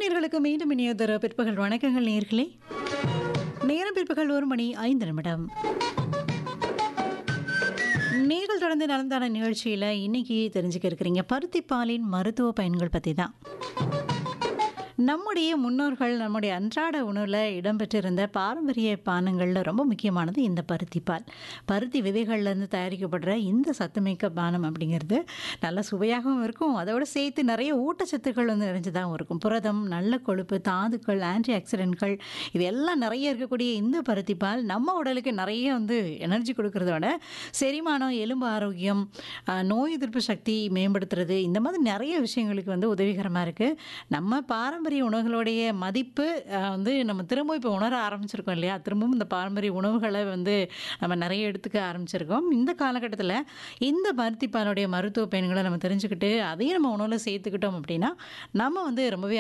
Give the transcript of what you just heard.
நேயர்களுக்கு மீண்டும் இனியதொரு பிற்பகல் வணக்கங்கள் நேர்களே நேரம் பிற்பகல் ஒரு மணி ஐந்து நிமிடம் நீங்கள் தொடர்ந்து நலந்தான நிகழ்ச்சியில் இன்னைக்கு தெரிஞ்சுக்க இருக்கிறீங்க பருத்திப்பாலின் மருத்துவ பயன்கள் பற்றி தான் நம்முடைய முன்னோர்கள் நம்முடைய அன்றாட உணவில் இடம்பெற்றிருந்த பாரம்பரிய பானங்களில் ரொம்ப முக்கியமானது இந்த பருத்தி பால் பருத்தி விதைகள்லேருந்து தயாரிக்கப்படுற இந்த சத்துமிக்க பானம் அப்படிங்கிறது நல்ல சுவையாகவும் இருக்கும் அதோடு சேர்த்து நிறைய ஊட்டச்சத்துக்கள் வந்து நிறைஞ்சதாகவும் இருக்கும் புரதம் நல்ல கொழுப்பு தாதுக்கள் ஆன்டி ஆக்சிடென்ட்கள் இது எல்லாம் நிறைய இருக்கக்கூடிய இந்த பருத்தி பால் நம்ம உடலுக்கு நிறைய வந்து எனர்ஜி கொடுக்கறதோட செரிமானம் எலும்பு ஆரோக்கியம் ஆஹ், நோய் எதிர்ப்பு சக்தி மேம்படுத்துறது இந்த மாதிரி நிறைய விஷயங்களுக்கு வந்து உதவிகரமாக இருக்குது நம்ம பாரம்பரிய உணவுகளுடைய மதிப்பு ஆஹ், வந்து நம்ம திரும்ப இப்போ உணர ஆரம்பிச்சிருக்கோம் இல்லையா திரும்பவும் இந்த பாரம்பரிய உணவுகளை வந்து நம்ம நிறைய எடுத்துக்க ஆரம்பிச்சிருக்கோம் இந்த காலகட்டத்தில் இந்த பருத்தி பாலுடைய மருத்துவ பயன்களை நம்ம தெரிஞ்சுக்கிட்டு அதையும் நம்ம உணவில் சேர்த்துக்கிட்டோம் அப்படின்னா நம்ம வந்து ரொம்பவே